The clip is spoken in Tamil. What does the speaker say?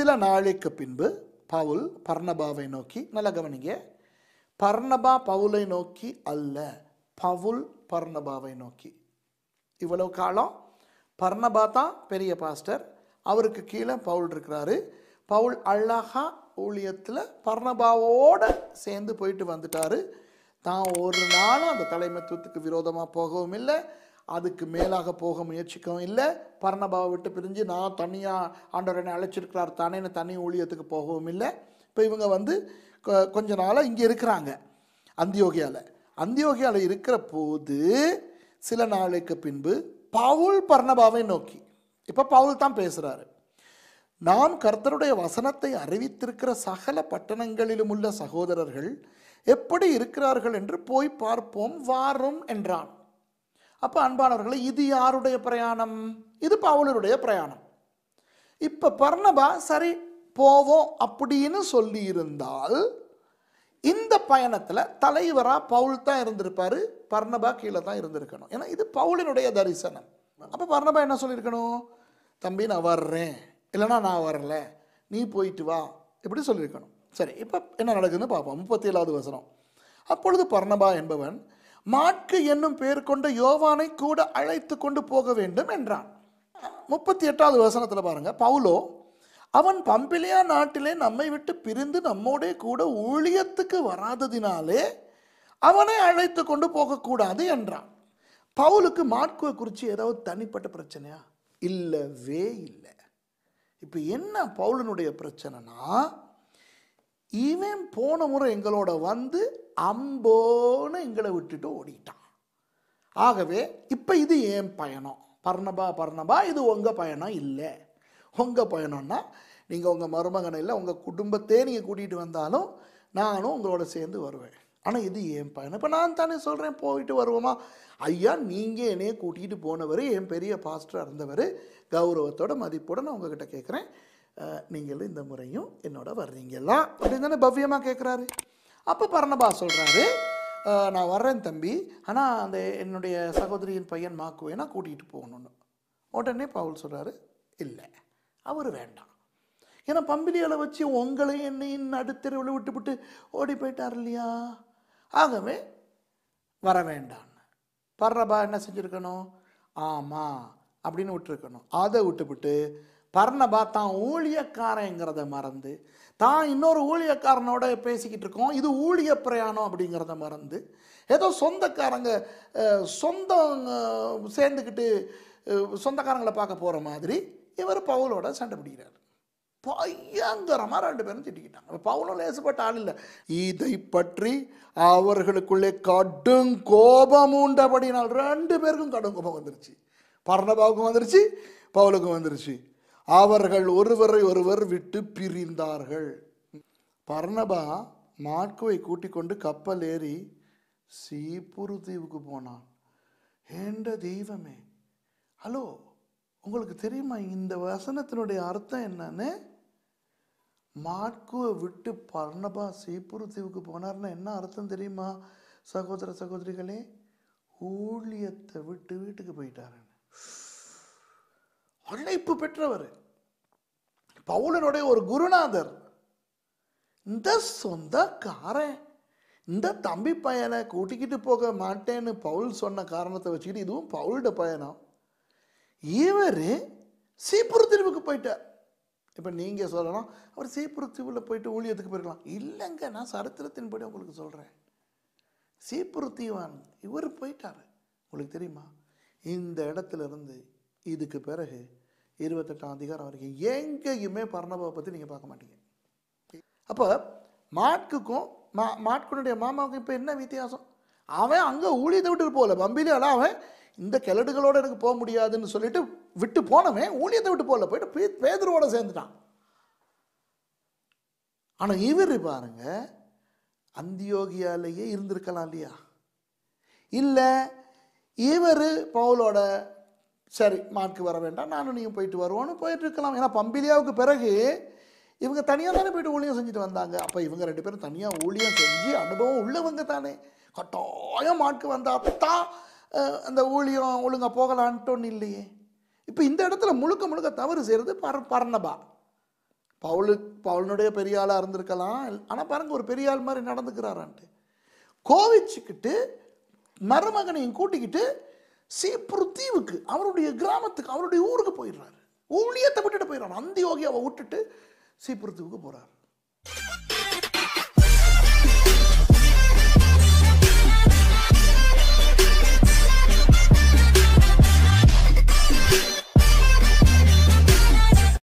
சில நாளைக்கு பின்பு பவுல் பர்ணபாவை நோக்கி நல்ல கவனிங்க பர்ணபா பவுலை நோக்கி அல்ல பவுல் பர்ணபாவை நோக்கி இவ்வளவு காலம் பர்ணபா தான் பெரிய பாஸ்டர் அவருக்கு கீழே பவுல் இருக்கிறாரு பவுல் அழகா ஊழியத்தில் பர்ணபாவோட சேர்ந்து போயிட்டு வந்துட்டாரு தான் ஒரு நாளும் அந்த தலைமைத்துவத்துக்கு விரோதமாக போகவும் இல்லை அதுக்கு மேலாக போக முயற்சிக்கவும் இல்லை பர்ணபாவை விட்டு பிரிஞ்சு நான் தனியாக ஆண்டவர் என்னை அழைச்சிருக்கிறார் தானேன்னு தனி ஊழியத்துக்கு போகவும் இல்லை இப்போ இவங்க வந்து கொ- கொஞ்ச நாளாக இங்கே இருக்கிறாங்க அந்தியோகியாவில் அந்தியோகியாவில் இருக்கிற போது சில நாளைக்கு பின்பு பவுல் பர்ணபாவை நோக்கி இப்போ பவுல் தான் பேசுகிறாரு நாம் கர்த்தருடைய வசனத்தை அறிவித்திருக்கிற சகல பட்டணங்களிலும் உள்ள சகோதரர்கள் எப்படி இருக்கிறார்கள் என்று போய் பார்ப்போம் வாரும் என்றான் அப்போ அன்பானவர்களே இது யாருடைய பிரயாணம் இது பவுலருடைய பிரயாணம் இப்போ பர்ணபா சரி போவோம் அப்படின்னு சொல்லி இருந்தால் இந்த பயணத்தில் தலைவராக பவுல் தான் இருந்திருப்பாரு பர்ணபா கீழே தான் இருந்திருக்கணும் ஏன்னா இது பவுலினுடைய தரிசனம் அப்போ பர்ணபா என்ன சொல்லியிருக்கணும் தம்பி நான் வர்றேன் இல்லைன்னா நான் வரல நீ போயிட்டு வா இப்படி சொல்லியிருக்கணும் சரி இப்போ என்ன நடக்குதுன்னு பார்ப்போம் முப்பத்தி ஏழாவது வசனம் அப்பொழுது பர்ணபா என்பவன் மாட்கு என்னும் பெயர் கொண்ட யோவானை கூட அழைத்து கொண்டு போக வேண்டும் என்றான் முப்பத்தி எட்டாவது வசனத்தில் பாருங்க பவுலோ அவன் பம்பிலியா நாட்டிலே நம்மை விட்டு பிரிந்து நம்மோடே கூட ஊழியத்துக்கு வராததினாலே அவனை அழைத்து கொண்டு போகக்கூடாது என்றான் பவுலுக்கு மாட்குவை குறித்து ஏதாவது தனிப்பட்ட பிரச்சனையா இல்லவே இல்லை இப்போ என்ன பவுலனுடைய பிரச்சனைனா இவன் போன முறை எங்களோட வந்து அம்போன்னு எங்களை விட்டுட்டு ஓடிட்டான் ஆகவே இப்போ இது ஏன் பயணம் பர்ணபா பர்ணபா இது உங்கள் பயணம் இல்லை உங்கள் பயணம்னா நீங்கள் உங்கள் மருமகனை இல்லை உங்கள் குடும்பத்தையே நீங்கள் கூட்டிகிட்டு வந்தாலும் நானும் உங்களோட சேர்ந்து வருவேன் ஆனால் இது ஏன் பயணம் இப்போ நான் தானே சொல்கிறேன் போயிட்டு வருவோமா ஐயா நீங்கள் என்னையே கூட்டிகிட்டு போனவர் என் பெரிய பாஸ்டராக இருந்தவர் கௌரவத்தோட மதிப்போட நான் உங்ககிட்ட கேட்குறேன் நீங்களும் இந்த முறையும் என்னோட வர்றீங்களா அப்படின்னு தானே பவ்யமாக கேட்குறாரு அப்போ பர்ணபா சொல்கிறாரு நான் வர்றேன் தம்பி ஆனால் அந்த என்னுடைய சகோதரியின் பையன் மாக்குவை நான் கூட்டிகிட்டு போகணுன்னு உடனே பவுல் சொல்கிறாரு இல்லை அவர் வேண்டாம் ஏன்னா பம்பிலியால வச்சு உங்களை என்னையும் நடுத்தெருவில் விட்டுவிட்டு ஓடி போயிட்டார் இல்லையா ஆகவே வர வேண்டாம் பர்ணபா என்ன செஞ்சுருக்கணும் ஆமாம் அப்படின்னு விட்டுருக்கணும் அதை விட்டுவிட்டு பர்ணபா தான் ஊழியக்காரங்கிறத மறந்து தான் இன்னொரு ஊழியக்காரனோட பேசிக்கிட்டு இருக்கோம் இது ஊழிய பிரயாணம் அப்படிங்கிறத மறந்து ஏதோ சொந்தக்காரங்க அஹ், சொந்தம் அஹ், சேர்ந்துக்கிட்டு அஹ், சொந்தக்காரங்களை பார்க்க போகிற மாதிரி இவர் பவுலோட சண்டை பிடிக்கிறார் பயங்கரமாக ரெண்டு பேரும் திட்டிக்கிட்டாங்க அப்ப பவுலும் லேசுப்பட்ட ஆள் இல்லை இதை பற்றி அவர்களுக்குள்ளே கடும் கோபம் உண்டபடினால் ரெண்டு பேருக்கும் கடும் கோபம் வந்துருச்சு பர்ணபாவுக்கும் வந்துருச்சு பவுலுக்கும் வந்துருச்சு அவர்கள் ஒருவரை ஒருவர் விட்டு பிரிந்தார்கள் பர்ணபா மாட்குவை கூட்டிக் கொண்டு கப்பல் ஏறி சீப்புரு தீவுக்கு போனான் ஏண்ட தெய்வமே ஹலோ உங்களுக்கு தெரியுமா இந்த வசனத்தினுடைய அர்த்தம் என்னன்னு மாட்குவை விட்டு பர்ணபா சீப்புரு தீவுக்கு போனார்னா என்ன அர்த்தம் தெரியுமா சகோதர சகோதரிகளே ஊழியத்தை விட்டு வீட்டுக்கு போயிட்டாருன்னு அழைப்பு பெற்றவர் பவுலனுடைய ஒரு குருநாதர் இந்த சொந்தக்காரன் இந்த தம்பி பையனை கூட்டிக்கிட்டு போக மாட்டேன்னு பவுல் சொன்ன காரணத்தை வச்சுக்கிட்டு இதுவும் பவுல்ட பயணம் இவர் சீப்புரு தீவுக்கு போயிட்டார் இப்போ நீங்கள் சொல்லலாம் அவர் சீப்புரு தீவில் போயிட்டு ஊழியத்துக்கு போயிருக்கலாம் இல்லைங்க நான் சரித்திரத்தின்படி உங்களுக்கு சொல்கிறேன் சீப்புரு தீவான் இவர் போயிட்டார் உங்களுக்கு தெரியுமா இந்த இடத்துல இருந்து இதுக்கு பிறகு இருபத்தெட்டாம் அதிகாரம் வரைக்கும் எங்கேயுமே பர்ணபாவை பற்றி நீங்கள் பார்க்க மாட்டீங்க அப்போ மாட்குக்கும் மா மாட்குனுடைய மாமாவுக்கும் இப்போ என்ன வித்தியாசம் அவன் அங்கே ஊழியத்தை விட்டுட்டு போகல பம்பிலியால அவன் இந்த கிழடுகளோட எனக்கு போக முடியாதுன்னு சொல்லிட்டு விட்டு போனவன் ஊழியத்தை விட்டு போகல போயிட்டு பே- பேதுருவோட சேர்ந்துட்டான் ஆனால் இவர் பாருங்க அந்தியோகியாலேயே இருந்திருக்கலாம் இல்லையா இல்லை இவர் பவுலோட சரி மார்க்கு வர வேண்டாம் நானும் நீயும் போயிட்டு வருவோன்னு போயிட்டு இருக்கலாம் ஏன்னா பம்பிலியாவுக்கு பிறகு இவங்க தனியாக தானே போயிட்டு ஊழியம் செஞ்சுட்டு வந்தாங்க அப்போ இவங்க ரெண்டு பேரும் தனியாக ஊழியம் செஞ்சு அனுபவம் உள்ளவங்க தானே கட்டாயம் மார்க்கு வந்தாத்தான் அஹ், அந்த ஊழியம் ஒழுங்காக போகலான்ட்டோன்னு இல்லையே இப்போ இந்த இடத்துல முழுக்க முழுக்க தவறு செய்கிறது பர பர்ணபா பவுலு பவுலனுடைய பெரிய ஆளாக இருந்திருக்கலாம் ஆனால் பாருங்க ஒரு பெரிய ஆள் மாதிரி நடந்துக்கிறாரான்ட்டு கோவிச்சுக்கிட்டு மருமகனையும் கூட்டிக்கிட்டு சீப்புரு தீவுக்கு அவருடைய கிராமத்துக்கு அவருடைய ஊருக்கு போயிடுறாரு ஊழியத்தை விட்டுட்டு போயிடுறாரு அந்த யோகியாவை விட்டுட்டு சீப்புரு தீவுக்கு போகிறார்